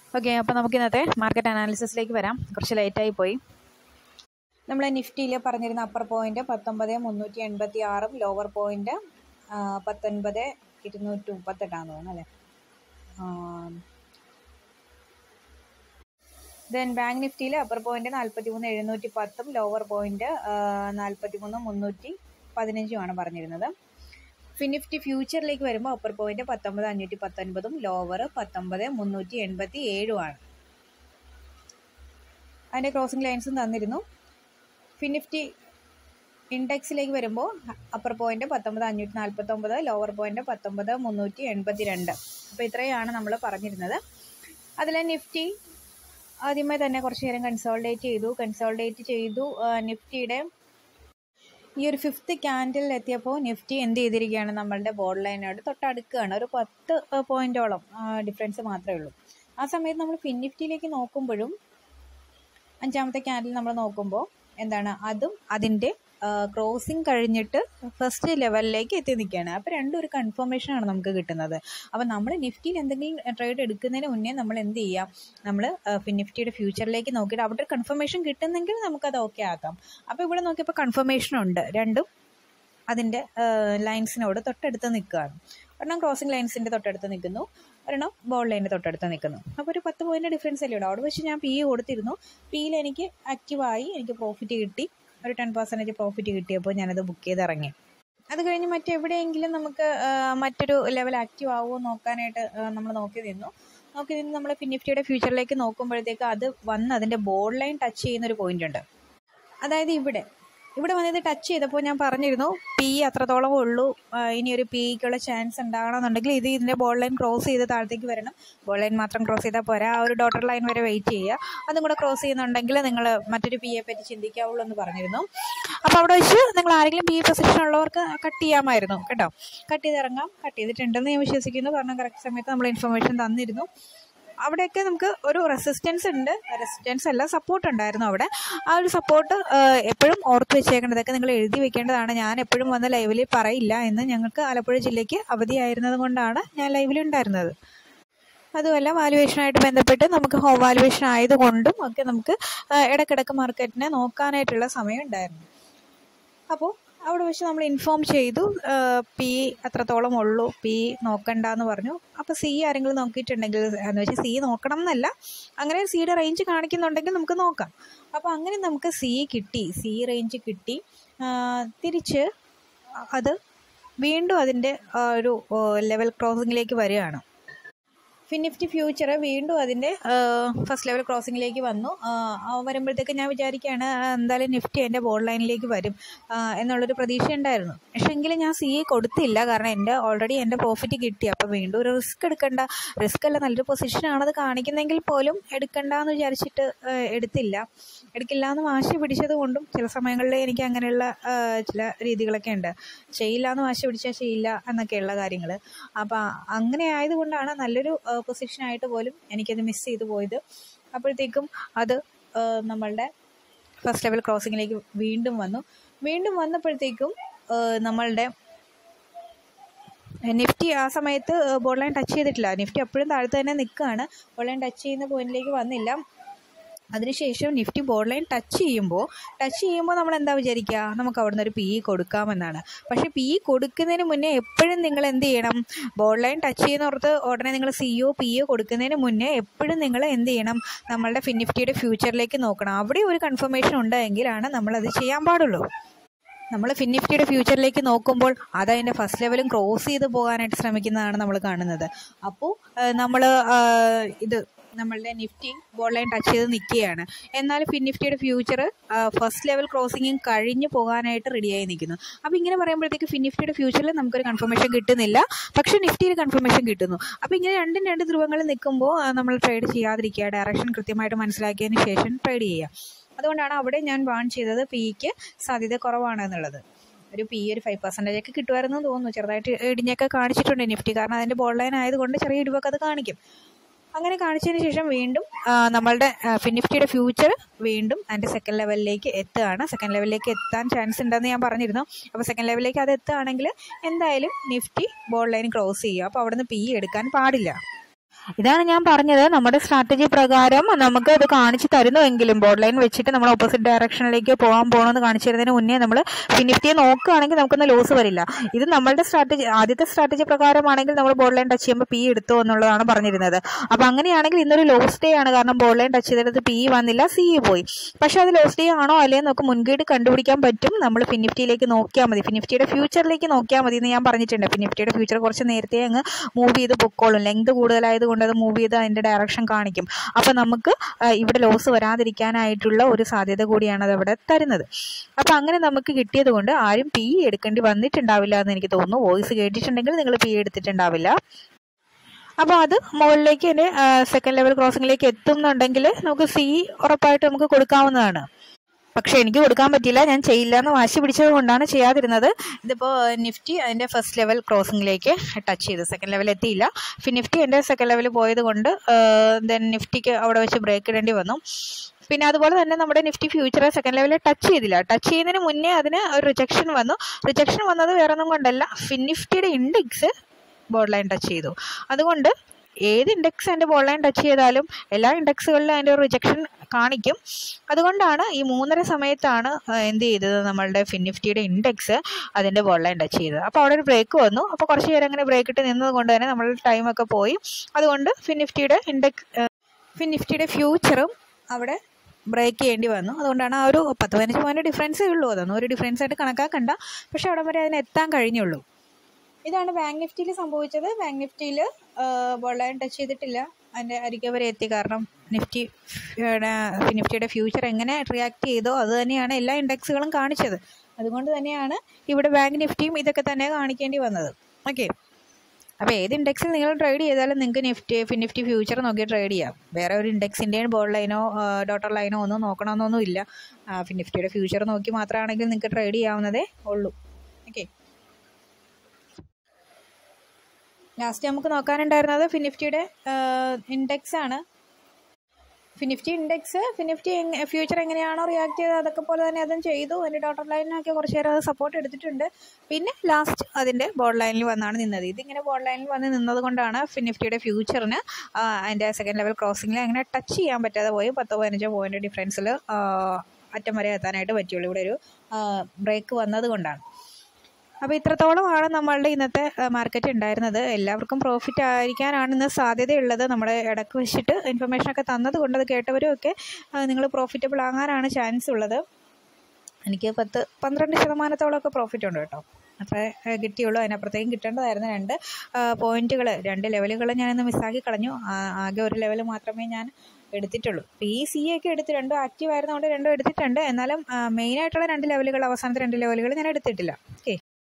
okay അപ്പോൾ നമുക്ക് ഇന്നത്തെ മാർക്കറ്റ് അനാലിസിസിലേക്ക് വരാം കുറച്ച് ലേറ്റായി പോയി നമ്മൾ നിഫ്റ്റിയിൽ പറഞ്ഞിരുന്ന അപ്പർ പോയിന്റ് പത്തൊമ്പത് മുന്നൂറ്റി എൺപത്തി ആറും ലോവർ പോയിന്റ് പത്തൊൻപത് ഇരുന്നൂറ്റി മുപ്പത്തെട്ടാന്ന് തോന്നുന്നു അല്ലേ ദെൻ ബാങ്ക് നിഫ്റ്റിയിൽ അപ്പർ പോയിന്റ് നാൽപ്പത്തി മൂന്ന് എഴുന്നൂറ്റി പത്തും ലോവർ പോയിന്റ് നാൽപ്പത്തി മൂന്ന് മുന്നൂറ്റി പതിനഞ്ചുമാണ് പറഞ്ഞിരുന്നത് ഫിനിഫ്റ്റി ഫ്യൂച്ചറിലേക്ക് വരുമ്പോൾ അപ്പർ പോയിന്റ് പത്തൊമ്പത് അഞ്ഞൂറ്റി പത്തൊൻപതും ലോവർ പത്തൊമ്പത് മുന്നൂറ്റി എൺപത്തി ഏഴുമാണ് അതിൻ്റെ ക്രോസിംഗ് ലൈൻസും തന്നിരുന്നു ഫിനിഫ്റ്റി ഇൻഡെക്സിലേക്ക് വരുമ്പോൾ അപ്പർ പോയിന്റ് പത്തൊമ്പത് അഞ്ഞൂറ്റി നാൽപ്പത്തൊമ്പത് ലോവർ പോയിന്റ് പത്തൊമ്പത് മുന്നൂറ്റി എൺപത്തി രണ്ട് അപ്പോൾ ഇത്രയാണ് നമ്മൾ പറഞ്ഞിരുന്നത് അതിലെ നിഫ്റ്റി ആദ്യമേ തന്നെ കുറച്ച് നേരം കൺസോൾഡേറ്റ് ചെയ്തു കൺസോൾഡേറ്റ് ചെയ്തു നിഫ്റ്റിയുടെ ഈ ഒരു ഫിഫ്ത്ത് ക്യാൻഡിൽ എത്തിയപ്പോൾ നിഫ്റ്റി എന്ത് ചെയ്തിരിക്കുകയാണ് നമ്മളുടെ ബോർഡ് ലൈനോട് തൊട്ടടുക്കുകയാണ് ഒരു പത്ത് പോയിന്റോളം ഡിഫറൻസ് മാത്രമേ ഉള്ളൂ ആ സമയത്ത് നമ്മൾ ഫിൻ നിഫ്റ്റിയിലേക്ക് നോക്കുമ്പോഴും അഞ്ചാമത്തെ ക്യാൻഡിൽ നമ്മൾ നോക്കുമ്പോൾ എന്താണ് അതും അതിൻ്റെ ക്രോസിങ് കഴിഞ്ഞിട്ട് ഫസ്റ്റ് ലെവലിലേക്ക് എത്തി നിൽക്കുകയാണ് അപ്പോൾ രണ്ടും ഒരു കൺഫർമേഷൻ ആണ് നമുക്ക് കിട്ടുന്നത് അപ്പോൾ നമ്മൾ നിഫ്റ്റിയിൽ എന്തെങ്കിലും ട്രേഡ് എടുക്കുന്നതിന് മുന്നേ നമ്മൾ എന്ത് ചെയ്യാം നമ്മൾ നിഫ്റ്റിയുടെ ഫ്യൂച്ചറിലേക്ക് നോക്കിയിട്ട് അവിടെ ഒരു കൺഫർമേഷൻ കിട്ടുന്നെങ്കിൽ നമുക്കത് ഓക്കെ ആക്കാം അപ്പോൾ ഇവിടെ നോക്കിയപ്പോൾ കൺഫർമേഷൻ ഉണ്ട് രണ്ടും അതിൻ്റെ ലൈൻസിനോട് തൊട്ടടുത്ത് നിൽക്കുകയാണ് ഒരെണ്ണം ക്രോസിംഗ് ലൈൻസിൻ്റെ തൊട്ടടുത്ത് നിൽക്കുന്നു ഒരെണ്ണം ബോൾ ലൈനിൻ്റെ തൊട്ടടുത്ത് നിൽക്കുന്നു അപ്പോൾ ഒരു പത്ത് പോയിന്റ് ഡിഫറൻസ് അല്ലേ ഉള്ളൂ അവിടെ വെച്ച് ഞാൻ പി കൊടുത്തിരുന്നു പിയിൽ എനിക്ക് ആക്റ്റീവായി എനിക്ക് പ്രോഫിറ്റ് കിട്ടി ഒരു ടെൻ പെർസെൻറ്റേജ് പ്രോഫിറ്റ് കിട്ടിയപ്പോൾ ഞാനത് ബുക്ക് ചെയ്ത് ഇറങ്ങി അത് കഴിഞ്ഞ് മറ്റെവിടെയെങ്കിലും നമുക്ക് മറ്റൊരു ലെവൽ ആക്റ്റീവ് ആവുമോ നോക്കാനായിട്ട് നമ്മൾ നോക്കി നിന്നു നോക്കി നിന്ന് നമ്മൾ ഫിനിഫ്റ്റിയുടെ ഫ്യൂച്ചറിലേക്ക് നോക്കുമ്പോഴത്തേക്ക് അത് വന്ന് അതിൻ്റെ ബോർഡ് ലൈൻ ടച്ച് ചെയ്യുന്ന ഒരു പോയിന്റ് ഉണ്ട് അതായത് ഇവിടെ ഇവിടെ വന്നത് ടച്ച് ചെയ്തപ്പോൾ ഞാൻ പറഞ്ഞിരുന്നു പി അത്രത്തോളം ഉള്ളൂ ഇനി ഒരു പിക്കുള്ള ചാൻസ് ഉണ്ടാകണമെന്നുണ്ടെങ്കിൽ ഇത് ഇതിൻ്റെ ബോൾ ലൈൻ ക്രോസ് ചെയ്ത് താഴത്തേക്ക് വരണം ബോൾ ലൈൻ മാത്രം ക്രോസ് ചെയ്താൽ പോരാ ആ ഒരു ഡോട്ടർ ലൈൻ വരെ വെയിറ്റ് ചെയ്യുക അതും കൂടെ ക്രോസ് ചെയ്യുന്നുണ്ടെങ്കിൽ നിങ്ങൾ മറ്റൊരു പിയെ പറ്റി ചിന്തിക്കാവുള്ളൂ എന്ന് പറഞ്ഞിരുന്നു അപ്പോൾ അവിടെ വെച്ച് നിങ്ങൾ ആരെങ്കിലും പി പൊസിഷൻ ഉള്ളവർക്ക് കട്ട് ചെയ്യാമായിരുന്നു കേട്ടോ കട്ട് ചെയ്തിറങ്ങാം കട്ട് ചെയ്തിട്ടുണ്ടെന്ന് ഞാൻ വിശ്വസിക്കുന്നു കാരണം കറക്റ്റ് സമയത്ത് നമ്മൾ ഇൻഫർമേഷൻ തന്നിരുന്നു അവിടെയൊക്കെ നമുക്ക് ഒരു റെസിസ്റ്റൻസ് ഉണ്ട് റെസിസ്റ്റൻസ് അല്ല സപ്പോർട്ട് ഉണ്ടായിരുന്നു അവിടെ ആ ഒരു സപ്പോർട്ട് എപ്പോഴും ഓർത്ത് വെച്ചേക്കേണ്ടതൊക്കെ നിങ്ങൾ എഴുതി വെക്കേണ്ടതാണ് ഞാൻ എപ്പോഴും വന്ന് ലൈവിൽ പറയില്ല എന്ന് ഞങ്ങൾക്ക് ആലപ്പുഴ ജില്ലയ്ക്ക് അവധിയായിരുന്നത് കൊണ്ടാണ് ഞാൻ ലൈവിൽ ഉണ്ടായിരുന്നത് അതുമല്ല വാലുവേഷനായിട്ട് ബന്ധപ്പെട്ട് നമുക്ക് ഹോം വാലുവേഷൻ ആയതുകൊണ്ടും ഒക്കെ നമുക്ക് ഇടക്കിടക്ക് മാർക്കറ്റിനെ നോക്കാനായിട്ടുള്ള സമയം ഉണ്ടായിരുന്നു അപ്പോൾ അവിടെ വെച്ച് നമ്മൾ ഇൻഫോം ചെയ്തു പി അത്രത്തോളം ഉള്ളൂ പി നോക്കണ്ട എന്ന് പറഞ്ഞു അപ്പോൾ സി ആരെങ്കിലും നോക്കിയിട്ടുണ്ടെങ്കിൽ എന്ന് വെച്ചാൽ സി നോക്കണം എന്നല്ല അങ്ങനെ സിയുടെ റേഞ്ച് കാണിക്കുന്നുണ്ടെങ്കിൽ നമുക്ക് നോക്കാം അപ്പോൾ അങ്ങനെ നമുക്ക് സി കിട്ടി സി റേഞ്ച് കിട്ടി തിരിച്ച് അത് വീണ്ടും അതിൻ്റെ ഒരു ലെവൽ ക്രോസിങ്ങിലേക്ക് വരികയാണ് ഫിനിഫ്റ്റി ഫ്യൂച്ചർ വീണ്ടും അതിൻ്റെ ഫസ്റ്റ് ലെവൽ ക്രോസിങ്ങിലേക്ക് വന്നു വരുമ്പോഴത്തേക്ക് ഞാൻ വിചാരിക്കുകയാണ് എന്തായാലും നിഫ്റ്റി എൻ്റെ ബോർഡ് ലൈനിലേക്ക് വരും എന്നുള്ളൊരു പ്രതീക്ഷ ഉണ്ടായിരുന്നു പക്ഷേ എങ്കിലും ഞാൻ സി കൊടുത്തില്ല കാരണം എൻ്റെ ഓൾറെഡി എൻ്റെ പ്രോഫിറ്റ് കിട്ടി അപ്പോൾ വീണ്ടും ഒരു റിസ്ക് എടുക്കണ്ട റിസ്ക് അല്ല നല്ലൊരു പൊസിഷനാണത് കാണിക്കുന്നെങ്കിൽ പോലും എടുക്കണ്ട എന്ന് വിചാരിച്ചിട്ട് എടുത്തില്ല എടുക്കില്ല എന്ന് വാശി പിടിച്ചത് കൊണ്ടും ചില സമയങ്ങളിൽ എനിക്ക് അങ്ങനെയുള്ള ചില രീതികളൊക്കെ ഉണ്ട് ചെയ്യില്ല എന്ന് വാശി പിടിച്ചാൽ ചെയ്യില്ല എന്നൊക്കെയുള്ള കാര്യങ്ങൾ അപ്പോൾ അങ്ങനെ ആയതുകൊണ്ടാണ് നല്ലൊരു പൊസിഷനായിട്ട് പോലും എനിക്കത് മിസ് ചെയ്തു പോയത് അപ്പോഴത്തേക്കും അത് നമ്മളുടെ ഫസ്റ്റ് ലെവൽ ക്രോസിങ്ങിലേക്ക് വീണ്ടും വന്നു വീണ്ടും വന്നപ്പോഴത്തേക്കും നമ്മളുടെ നിഫ്റ്റി ആ സമയത്ത് ബോർഡ് ലൈൻ ടച്ച് ചെയ്തിട്ടില്ല നിഫ്റ്റി അപ്പോഴും താഴത്ത് തന്നെ നിൽക്കുകയാണ് ബോർഡ് ലൈൻ ടച്ച് ചെയ്യുന്ന പോയിന്റിലേക്ക് വന്നില്ല അതിനുശേഷം നിഫ്റ്റി ബോർഡ് ലൈൻ ടച്ച് ചെയ്യുമ്പോൾ ടച്ച് ചെയ്യുമ്പോൾ നമ്മൾ എന്താ വിചാരിക്കുക നമുക്ക് അവിടുന്ന് ഒരു പി ഇ കൊടുക്കാമെന്നാണ് പക്ഷേ പി ഇ കൊടുക്കുന്നതിന് മുന്നേ എപ്പോഴും നിങ്ങൾ എന്ത് ചെയ്യണം ബോർഡ് ലൈൻ ടച്ച് ചെയ്യുന്നോർത്ത് ഉടനെ നിങ്ങൾ സി ഒ പി ഒ കൊടുക്കുന്നതിന് മുന്നേ എപ്പോഴും നിങ്ങൾ എന്ത് ചെയ്യണം നമ്മളുടെ ഫിനിഫ്റ്റിയുടെ ഫ്യൂച്ചറിലേക്ക് നോക്കണം അവിടെ ഒരു കൺഫർമേഷൻ ഉണ്ടെങ്കിലാണ് നമ്മളത് ചെയ്യാൻ പാടുള്ളൂ നമ്മൾ ഫിനിഫ്റ്റിയുടെ ഫ്യൂച്ചറിലേക്ക് നോക്കുമ്പോൾ അത് അതിൻ്റെ ഫസ്റ്റ് ലെവലും ക്രോസ് ചെയ്ത് പോകാനായിട്ട് ശ്രമിക്കുന്നതാണ് നമ്മൾ കാണുന്നത് അപ്പോൾ നമ്മൾ ഇത് നമ്മളുടെ നിഫ്റ്റി ബോൾ ലൈൻ ടച്ച് ചെയ്ത് നിൽക്കുകയാണ് എന്നാൽ ഫിൻ നിഫ്റ്റിയുടെ ഫ്യൂച്ചർ ഫസ്റ്റ് ലെവൽ ക്രോസിങ്ങും കഴിഞ്ഞ് പോകാനായിട്ട് റെഡിയായി നിൽക്കുന്നു അപ്പോൾ ഇങ്ങനെ പറയുമ്പോഴത്തേക്ക് ഫിൻ നിഫ്റ്റിയുടെ ഫ്യൂച്ചറിൽ നമുക്കൊരു കൺഫർമേഷൻ കിട്ടുന്നില്ല പക്ഷേ നിഫ്റ്റിയിൽ കൺഫർമേഷൻ കിട്ടുന്നു അപ്പോൾ ഇങ്ങനെ രണ്ടും രണ്ട് ധ്രുവങ്ങളിൽ നിൽക്കുമ്പോൾ നമ്മൾ ട്രേഡ് ചെയ്യാതിരിക്കുക ഡയറക്ഷൻ കൃത്യമായിട്ട് മനസ്സിലാക്കിയതിന് ശേഷം ട്രേഡ് ചെയ്യുക അതുകൊണ്ടാണ് അവിടെ ഞാൻ വാൺ ചെയ്തത് പിക്ക് സാധ്യത കുറവാണ് എന്നുള്ളത് ഒരു പി ഒരു ഫൈവ് പെർസെൻറ്റേജ് ഒക്കെ കിട്ടുമായിരുന്നു തോന്നുന്നു ചെറുതായിട്ട് ഇടിഞ്ഞൊക്കെ കാണിച്ചിട്ടുണ്ട് നിഫ്റ്റി കാരണം അതിൻ്റെ ബോൾ ലൈൻ ആയതുകൊണ്ട് ചെറിയ ഇടിവൊക്കെ അത് കാണിക്കും അങ്ങനെ കാണിച്ചതിന് ശേഷം വീണ്ടും നമ്മളുടെ ഫിനിഫ്റ്റിയുടെ ഫ്യൂച്ചർ വീണ്ടും അതിൻ്റെ സെക്കൻഡ് ലെവലിലേക്ക് എത്തുകയാണ് സെക്കൻഡ് ലെവലിലേക്ക് എത്താൻ ചാൻസ് ഉണ്ടെന്ന് ഞാൻ പറഞ്ഞിരുന്നു അപ്പോൾ സെക്കൻഡ് ലെവലിലേക്ക് അത് എത്തുകയാണെങ്കിൽ എന്തായാലും നിഫ്റ്റി ബോൾ ലൈൻ ക്രോസ് ചെയ്യുക അപ്പോൾ അവിടുന്ന് പി എടുക്കാൻ പാടില്ല ഇതാണ് ഞാൻ പറഞ്ഞത് നമ്മുടെ സ്ട്രാറ്റജി പ്രകാരം നമുക്ക് അത് കാണിച്ചു തരുന്നുവെങ്കിലും ബോർഡ് ലൈൻ വെച്ചിട്ട് നമ്മൾ ഓപ്പോസിറ്റ് ഡയറക്ഷനിലേക്ക് പോകാൻ പോകണമെന്ന് കാണിച്ചു തരുന്നതിന് മുന്നേ നമ്മൾ ഫിനിഫ്റ്റിയെ നോക്കുകയാണെങ്കിൽ നമുക്കൊന്ന് ലോസ് വരില്ല ഇത് നമ്മളുടെ സ്ട്രാറ്റജി ആദ്യത്തെ സ്ട്രാറ്റജി പ്രകാരമാണെങ്കിൽ നമ്മൾ ബോർഡ് ലൈൻ ടച്ച് ചെയ്യുമ്പോൾ പി എടുത്തു എന്നുള്ളതാണ് പറഞ്ഞിരുന്നത് അപ്പം അങ്ങനെയാണെങ്കിൽ ഇന്നൊരു ലോസ് ഡേ ആണ് കാരണം ബോർഡ് ലൈൻ ടച്ച് ചെയ്തിട്ട് പി വന്നില്ല സി പോയി പക്ഷെ അത് ലോസ് ഡേ ആണോ അല്ലേ നമുക്ക് മുൻകൂട്ടി കണ്ടുപിടിക്കാൻ പറ്റും നമ്മൾ ഫിനിഫ്റ്റിയിലേക്ക് നോക്കിയാൽ മതി ഫിനിഫ്റ്റിയുടെ ഫ്യൂച്ചറിലേക്ക് നോക്കിയാൽ മതി എന്ന് ഞാൻ പറഞ്ഞിട്ടുണ്ട് ഫിനിഫ്റ്റിയുടെ ഫ്യൂച്ചർ കുറച്ച് നേരത്തെ അങ്ങ് മൂവ് ചെയ്ത് പൊക്കോളും ലെങ്ത് കൂടുതലായത് കൊണ്ട് അത് മൂവ് ചെയ്ത് അതിൻ്റെ ഡയറക്ഷൻ കാണിക്കും അപ്പം നമുക്ക് ആ, ഇവിടെ ലോസ് വരാതിരിക്കാനായിട്ടുള്ള ഒരു സാധ്യത കൂടിയാണ് അത് അവിടെ തരുന്നത് അപ്പം അങ്ങനെ നമുക്ക് കിട്ടിയത് കൊണ്ട് ആരും പി എടുക്കേണ്ടി വന്നിട്ടുണ്ടാവില്ല എന്ന് എനിക്ക് തോന്നുന്നു വോയിസ് കേട്ടിട്ടുണ്ടെങ്കിൽ നിങ്ങൾ പി എടുത്തിട്ടുണ്ടാവില്ല അപ്പോൾ അത് മുകളിലേക്ക് തന്നെ സെക്കൻഡ് ലെവൽ ക്രോസിംഗിലേക്ക് എത്തുന്നുണ്ടെങ്കിൽ നമുക്ക് സി ഉറപ്പായിട്ട് നമുക്ക് കൊടുക്കാവുന്നതാണ് പക്ഷെ എനിക്ക് കൊടുക്കാൻ പറ്റില്ല ഞാൻ ചെയ്യില്ല എന്ന് വാശി പിടിച്ചത് കൊണ്ടാണ് ചെയ്യാതിരുന്നത് ഇതിപ്പോൾ നിഫ്റ്റി അതിൻ്റെ ഫസ്റ്റ് ലെവൽ ക്രോസിംഗിലേക്ക് ടച്ച് ചെയ്തു സെക്കൻഡ് ലെവൽ എത്തിയില്ല ഫി നിഫ്റ്റി എൻ്റെ സെക്കൻഡ് ലെവൽ പോയത് കൊണ്ട് ദെൻ നിഫ്റ്റിക്ക് അവിടെ വെച്ച് ബ്രേക്ക് ഇടേണ്ടി വന്നു പിന്നെ അതുപോലെ തന്നെ നമ്മുടെ നിഫ്റ്റി ഫ്യൂച്ചർ സെക്കൻഡ് ലെവലിൽ ടച്ച് ചെയ്തില്ല ടച്ച് ചെയ്യുന്നതിന് മുന്നേ അതിന് ഒരു റിജക്ഷൻ വന്നു റിജക്ഷൻ വന്നത് വേറെ ഒന്നും കൊണ്ടല്ല ഫിൻ നിഫ്റ്റിയുടെ ഇൻഡെക്സ് ബോർഡ് ലൈൻ ടച്ച് ചെയ്തു അതുകൊണ്ട് ഏത് ഇൻഡെക്സ് അതിൻ്റെ ബോർഡ് ലൈൻ ടച്ച് ചെയ്താലും എല്ലാ ഇൻഡെക്സുകളിലും അതിൻ്റെ ഒരു റിജക്ഷൻ കാണിക്കും അതുകൊണ്ടാണ് ഈ മൂന്നര സമയത്താണ് ആ, എന്ത് ചെയ്തത് നമ്മളുടെ ഫിൻ നിഫ്റ്റിയുടെ ഇൻഡെക്സ് അതിൻ്റെ ബോർഡ് ലൈൻ ടച്ച് ചെയ്തത് അപ്പോൾ അവിടെ ഒരു ബ്രേക്ക് വന്നു അപ്പോൾ കുറച്ച് നേരം അങ്ങനെ ബ്രേക്ക് ഇട്ട് നിന്നത് കൊണ്ട് തന്നെ നമ്മളുടെ ടൈമൊക്കെ പോയി അതുകൊണ്ട് ഫിൻ നിഫ്റ്റിയുടെ ഇൻഡെക്സ് ഫിൻ നിഫ്റ്റിയുടെ ഫ്യൂച്ചറും അവിടെ ബ്രേക്ക് ചെയ്യേണ്ടി വന്നു അതുകൊണ്ടാണ് ആ ഒരു പത്ത് പതിനഞ്ച് പോയിന്റ് ഡിഫറൻസേ ഉള്ളൂ അതൊന്നും ഒരു ഡിഫറൻസ് ആയിട്ട് കണക്കാക്കണ്ട പക്ഷെ അവിടെ വരെ അതിന് എത്താൻ കഴിഞ്ഞുള്ളൂ ഇതാണ് ബാങ്ക് നിഫ്റ്റിയിൽ സംഭവിച്ചത് ബാങ്ക് നിഫ്റ്റിയിൽ ബോളൈൻ ടച്ച് ചെയ്തിട്ടില്ല അതിൻ്റെ അരികെ വരെ എത്തി കാരണം നിഫ്റ്റി നിഫ്റ്റിയുടെ ഫ്യൂച്ചർ എങ്ങനെ റിയാക്ട് ചെയ്തോ അത് തന്നെയാണ് എല്ലാ ഇൻഡെക്സുകളും കാണിച്ചത് അതുകൊണ്ട് തന്നെയാണ് ഇവിടെ ബാങ്ക് നിഫ്റ്റിയും ഇതൊക്കെ തന്നെ കാണിക്കേണ്ടി വന്നത് ഓക്കെ അപ്പോൾ ഏത് ഇൻഡെക്സിൽ നിങ്ങൾ ട്രേഡ് ചെയ്താലും നിങ്ങൾക്ക് നിഫ്റ്റി ഫിനിഫ്റ്റി ഫ്യൂച്ചർ നോക്കി ട്രേഡ് ചെയ്യാം വേറെ ഒരു ഇൻഡെക്സിൻ്റെയും ബോൾ ലൈനോ ഡോട്ടർ ലൈനോ ഒന്നും നോക്കണമെന്നൊന്നും ഇല്ല ഫിനിഫ്റ്റിയുടെ ഫ്യൂച്ചർ നോക്കി മാത്രമാണെങ്കിൽ നിങ്ങൾക്ക് ട്രേഡ് ചെയ്യാവുന്നതേ ഉള്ളൂ ഓക്കെ ലാസ്റ്റ് നമുക്ക് നോക്കാനുണ്ടായിരുന്നത് ഫിനിഫ്റ്റിയുടെ ഇൻഡെക്സ് ആണ് ഫിനിഫ്റ്റി ഇൻഡെക്സ് ഫിനിഫ്റ്റി ഫ്യൂച്ചർ എങ്ങനെയാണോ റിയാക്ട് ചെയ്തത് അതൊക്കെ പോലെ തന്നെ അതും ചെയ്തു അതിൻ്റെ ഡോട്ടർ ലൈനിനൊക്കെ കുറച്ച് നേരം അത് സപ്പോർട്ട് എടുത്തിട്ടുണ്ട് പിന്നെ ലാസ്റ്റ് അതിൻ്റെ ബോർഡ് ലൈനിൽ വന്നാണ് നിന്നത് ഇതിങ്ങനെ ബോർഡ് ലൈനിൽ വന്ന് നിന്നത് കൊണ്ടാണ് ഫിനിഫ്റ്റിയുടെ ഫ്യൂച്ചറിന് അതിൻ്റെ സെക്കൻഡ് ലെവൽ ക്രോസിങ്ങിൽ അങ്ങനെ ടച്ച് ചെയ്യാൻ പറ്റാതെ പോയി പത്തോ പതിനഞ്ചോ പോയിന്റ് ഡിഫറൻസിൽ അറ്റം വരെ എത്താനായിട്ട് പറ്റുള്ളൂ ഇവിടെ ഒരു ബ്രേക്ക് വന്നത് കൊണ്ടാണ് അപ്പോൾ ഇത്രത്തോളമാണ് നമ്മളുടെ ഇന്നത്തെ മാർക്കറ്റ് ഉണ്ടായിരുന്നത് എല്ലാവർക്കും പ്രോഫിറ്റ് ആയിരിക്കാനാണ് ഇന്ന് സാധ്യതയുള്ളത് നമ്മുടെ ഇടക്ക് വെച്ചിട്ട് ഇൻഫർമേഷനൊക്കെ തന്നത് കൊണ്ട് അത് കേട്ടവരും ഒക്കെ നിങ്ങൾ പ്രോഫിറ്റബിൾ ആകാനാണ് ചാൻസ് ഉള്ളത് എനിക്ക് പത്ത് പന്ത്രണ്ട് ശതമാനത്തോളമൊക്കെ പ്രോഫിറ്റ് ഉണ്ട് കേട്ടോ അത്രേ ഏഹ്, കിട്ടിയുള്ളൂ അതിനപ്പുറത്തേക്കും കിട്ടേണ്ടതായിരുന്നു രണ്ട് പോയിന്റുകൾ രണ്ട് ലെവലുകൾ ഞാനിന്ന് മിസ്സാക്കി കളഞ്ഞു ആ- ആകെ ഒരു ലെവൽ മാത്രമേ ഞാൻ എടുത്തിട്ടുള്ളൂ പി സി ഒക്കെ എടുത്ത് രണ്ടും ആക്റ്റീവ് ആയിരുന്നതുകൊണ്ട് രണ്ടും എടുത്തിട്ടുണ്ട് എന്നാലും മെയിൻ ആയിട്ടുള്ള രണ്ട് ലെവലുകൾ അവസാനത്തെ രണ്ട് ലെവലുകൾ ഞാൻ എടുത്തിട്ടില്ല ഓക്കെ